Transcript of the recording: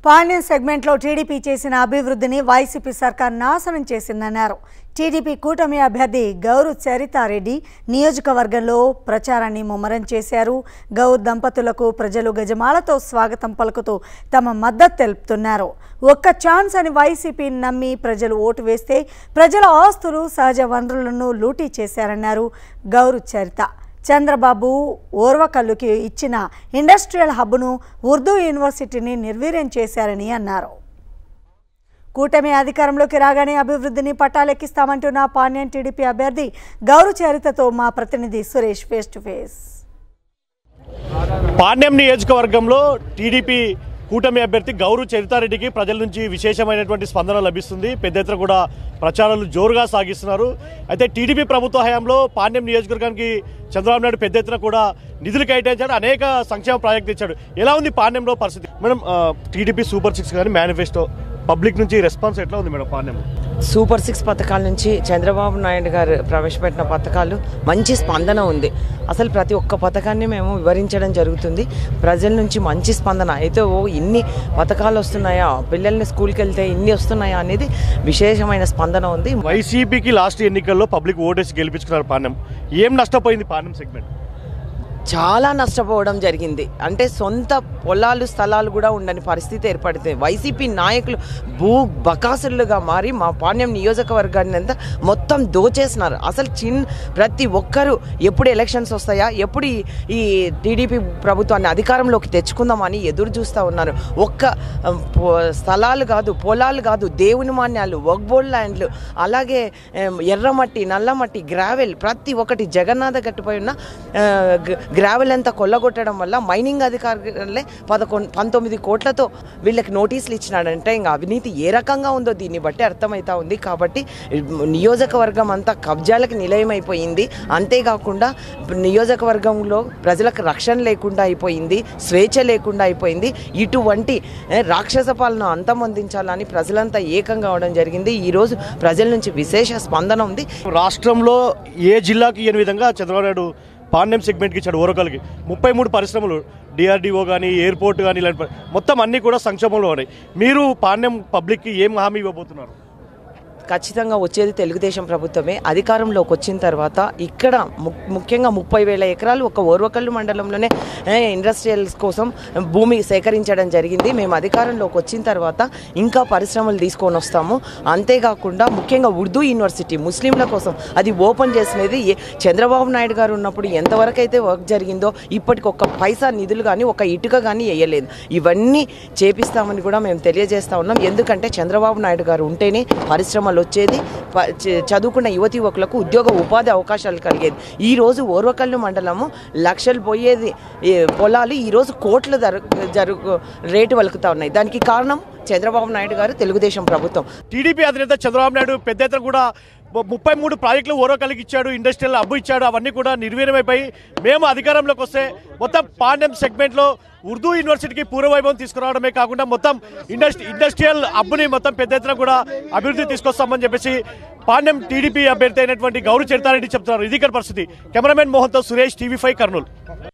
పాణ్యం సెగ్మెంట్లో టీడీపీ చేసిన అభివృద్ధిని వైసీపీ సర్కార్ నాశనం చేసిందన్నారు టీడీపీ కూటమి అభ్యర్థి గౌరు చరితారెడ్డి నియోజకవర్గంలో ప్రచారాన్ని ముమ్మరం చేశారు గౌర్ దంపతులకు ప్రజలు గజమాలతో స్వాగతం పలుకుతూ తమ మద్దతు తెలుపుతున్నారు ఒక్క ఛాన్స్ అని వైసీపీ నమ్మి ప్రజలు ఓటు వేస్తే ప్రజల ఆస్తులు సహజ వనరులను లూటీ చేశారన్నారు గౌరు చరిత చంద్రబాబు ఓర్వకల్లుకి ఇచ్చిన ఇండస్ట్రియల్ హబ్ను ఉర్దూ యూనివర్సిటీని నిర్వీర్యం చేశారని అన్నారు కూటమి అధికారంలోకి రాగానే అభివృద్ధిని పట్టాలెక్కిస్తామంటున్న పాణ్యం టీడీపీ అభ్యర్థి గౌరు చరితతో మా ప్రతినిధి Suresh face to face Pandyam నియోజకవర్గంలో టీడీపీ కూటమి అభ్యర్థి గౌరు చరితారెడ్డికి ప్రజల నుంచి విశేషమైనటువంటి స్పందన లభిస్తుంది పెద్ద ఎత్తున కూడా ప్రచారాలు జోరుగా సాగిస్తున్నారు అయితే టీడీపీ ప్రభుత్వ హయాంలో పాండ్యం నియోజకవర్గానికి చంద్రబాబు నాయుడు పెద్ద ఎత్తున కూడా నిధులు కేటాయించాడు అనేక సంక్షేమ ప్రాజెక్టులు ఇచ్చాడు ఎలా ఉంది పాండ్యంలో పరిస్థితి మేడం ఆ, టీడీపీ సూపర్ సిక్స్ కానీ మేనిఫెస్టో పబ్లిక్ నుంచి రెస్పాన్స్ ఎట్లా ఉంది మేడం పాండ్యంలో సూపర్ సిక్స్ పథకాల నుంచి చంద్రబాబు నాయుడు గారు ప్రవేశపెట్టిన పథకాలు మంచి స్పందన ఉంది అసలు ప్రతి ఒక్క పథకాన్ని మేము వివరించడం జరుగుతుంది ప్రజల నుంచి మంచి స్పందన అయితే ఓ ఇన్ని పథకాలు వస్తున్నాయా పిల్లల్ని స్కూల్కి వెళ్తే ఇన్ని వస్తున్నాయా అనేది విశేషమైన స్పందన ఉంది వైసీపీకి లాస్ట్ ఎన్నికల్లో పబ్లిక్ ఓటేసి గెలిపించుకున్నారు పాండ్యం ఏం నష్టపోయింది పాండ్యం సెగ్మెంట్ చాలా నష్టపోవడం జరిగింది అంటే సొంత పొలాలు స్థలాలు కూడా ఉండని పరిస్థితి ఏర్పడుతుంది వైసీపీ నాయకులు భూ బకాసులుగా మారి మా పాణ్యం నియోజకవర్గాన్ని అంతా మొత్తం దోచేసినారు అసలు చిన్ ప్రతి ఒక్కరూ ఎప్పుడు ఎలక్షన్స్ వస్తాయా ఎప్పుడు ఈ- ఈ టీడీపీ ప్రభుత్వాన్ని అధికారంలోకి తెచ్చుకుందామని ఎదురు చూస్తూ ఉన్నారు ఒక్క ఆ, పొ- స్థలాలు కాదు పొలాలు కాదు దేవుని మాన్యాలు వగ్బోల్ ల్యాండ్లు అలాగే ఏం, ఎర్రమట్టి నల్లమట్టి గ్రావెల్ ప్రతి ఒక్కటి జగన్నాథ గట్టుపై ఉన్న ఆ, గ- గ్రావెల్ అంతా కొల్లగొట్టడం వల్ల మైనింగ్ అధికారులే పదకొండు పంతొమ్మిది కోట్లతో వీళ్ళకి నోటీసులు ఇచ్చినాడంటే ఇంకా అవినీతి ఏ రకంగా ఉందో దీన్ని బట్టి అర్థమవుతా ఉంది కాబట్టి నియోజకవర్గం అంతా కబ్జాలకు నిలయమైపోయింది అంతేకాకుండా నియోజకవర్గంలో ప్రజలకు రక్షణ లేకుండా అయిపోయింది స్వేచ్ఛ లేకుండా అయిపోయింది ఇటువంటి ఏ, రాక్షస పాలన అంతమొందించాలని ప్రజలంతా ఏకం కావడం జరిగింది ఈరోజు ప్రజల నుంచి విశేష స్పందన ఉంది రాష్ట్రంలో ఏ జిల్లాకి ఇయ్యని విధంగా చంద్రబాబు నాయుడు పాండ్యం సెగ్మెంట్కి ఇచ్చాడు ఓరకల్కి ముప్పై మూడు పరిశ్రమలు డిఆర్డిఓ కానీ ఎయిర్పోర్ట్ కానీ ఇలాంటి ప- మొత్తం అన్నీ కూడా సంక్షేమంలో ఉన్నాయి మీరు పాండ్యం పబ్లిక్కి ఏం హామీ ఇవ్వబోతున్నారు ఖచ్చితంగా వచ్చేది తెలుగుదేశం ప్రభుత్వమే అధికారంలోకి వచ్చిన తర్వాత ఇక్కడ ము- ముఖ్యంగా ముప్పై వేల ఎకరాలు ఒక ఓర్వకల్లు మండలంలోనే ఏ, ఇండస్ట్రియల్స్ కోసం భూమి సేకరించడం జరిగింది మేము అధికారంలోకి వచ్చిన తర్వాత ఇంకా పరిశ్రమలు తీసుకొని వస్తాము అంతేకాకుండా ముఖ్యంగా ఉర్దూ యూనివర్సిటీ ముస్లింల కోసం అది ఓపెన్ చేసినది ఏ- చంద్రబాబు నాయుడు గారు ఉన్నప్పుడు ఎంతవరకు అయితే వర్క్ జరిగిందో ఇప్పటికి ఒక పైసా నిధులు కానీ ఒక ఇటుక కానీ వేయలేదు ఇవన్నీ చేపిస్తామని కూడా మేము తెలియజేస్తా ఉన్నాం ఎందుకంటే చంద్రబాబు నాయుడు గారు ఉంటేనే పరిశ్రమలు వచ్చేది ప- చ- చదువుకున్న యువతి యువకులకు ఉద్యోగ ఉపాధి అవకాశాలు కలిగేది ఈ రోజు ఓర్వకల్లు మండలము లక్షలు పోయేది ఈ పొలాలు ఈ రోజు కోట్ల ధర జరుగు రేటు వలుకుతా ఉన్నాయి దానికి కారణం చంద్రబాబు నాయుడు గారు తెలుగుదేశం ప్రభుత్వం టీడీపీ అధినేత చంద్రబాబు నాయుడు పెద్ద ఎత్తున కూడా ము- ముప్పై మూడు ప్రాజెక్టులు ఓరకల్కి ఇచ్చాడు ఇండస్ట్రియల్ అబ్బు ఇచ్చాడు అవన్నీ కూడా నిర్వీర్యమైపోయి మేము అధికారంలోకి వస్తే మొత్తం పాండ్యం సెగ్మెంట్లో ఉర్దూ యూనివర్సిటీకి పూర్వవైభవం తీసుకురావడమే కాకుండా మొత్తం ఇండస్ట్రీ ఇండస్ట్రియల్ అబ్బుని మొత్తం పెద్ద ఎత్తున కూడా అభివృద్ధి తీసుకొస్తామని చెప్పేసి పాండ్యం టీడీపీ అభ్యర్థి అయినటువంటి గౌరవ చరితారెడ్డి చెప్తున్నారు ఇది ఇక్కడ పరిస్థితి కెమెరామెన్ మోహన్తో సురేష్ టీవీ ఫైవ్ కర్నూలు